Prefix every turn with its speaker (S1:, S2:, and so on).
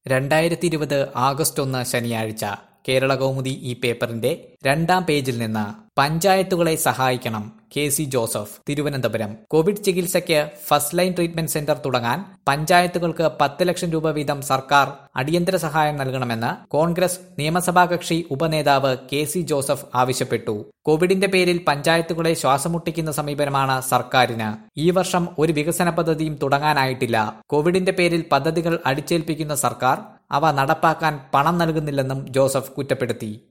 S1: രണ്ടായിരത്തി ഇരുപത് ആഗസ്റ്റ് ഒന്ന് ശനിയാഴ്ച കേരള കൗമുദി ഈ പേപ്പറിന്റെ രണ്ടാം പേജിൽ നിന്ന് പഞ്ചായത്തുകളെ സഹായിക്കണം K C Joseph Thiruvananthapuram covid ചികിത്സയ്ക്ക് ഫസ്റ്റ് ലൈൻ ട്രീറ്റ്മെന്റ് സെന്റർ തുടങ്ങാൻ പഞ്ചായത്തുകൾക്ക് പത്ത് ലക്ഷം രൂപ വീതം സർക്കാർ അടിയന്തര സഹായം നൽകണമെന്ന് കോൺഗ്രസ് നിയമസഭാ കക്ഷി ഉപനേതാവ് കെ സി ജോസഫ് ആവശ്യപ്പെട്ടു കോവിഡിന്റെ പേരിൽ പഞ്ചായത്തുകളെ ശ്വാസമുട്ടിക്കുന്ന സമീപനമാണ് സർക്കാരിന് ഈ വർഷം ഒരു വികസന പദ്ധതിയും തുടങ്ങാനായിട്ടില്ല കോവിഡിന്റെ പേരിൽ പദ്ധതികൾ അടിച്ചേൽപ്പിക്കുന്ന സർക്കാർ അവ നടപ്പാക്കാൻ പണം നൽകുന്നില്ലെന്നും ജോസഫ് കുറ്റപ്പെടുത്തി